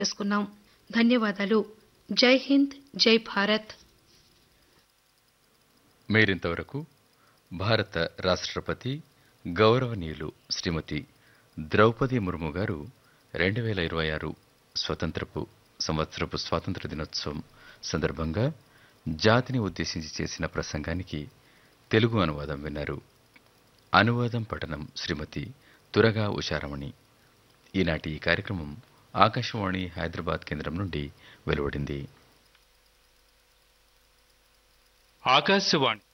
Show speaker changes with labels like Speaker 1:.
Speaker 1: చేసుకున్నాం ధన్యవాదాలు జై హింద్ జై భారత్
Speaker 2: మీరింతవరకు భారత రాష్ట్రపతి గౌరవనీయులు శ్రీమతి ద్రౌపది ముర్ము గారు రెండు వేల ఇరవై ఆరు స్వతంత్రపు సంవత్సరపు స్వాతంత్ర దినోత్సవం సందర్భంగా జాతిని ఉద్దేశించి చేసిన ప్రసంగానికి తెలుగు అనువాదం విన్నారు అనువాదం పఠనం శ్రీమతి తురగా ఉషారమణి ఈనాటి ఈ కార్యక్రమం ఆకాశవాణి హైదరాబాద్ కేంద్రం నుండి వెలువడింది
Speaker 3: ఆకాశవాణి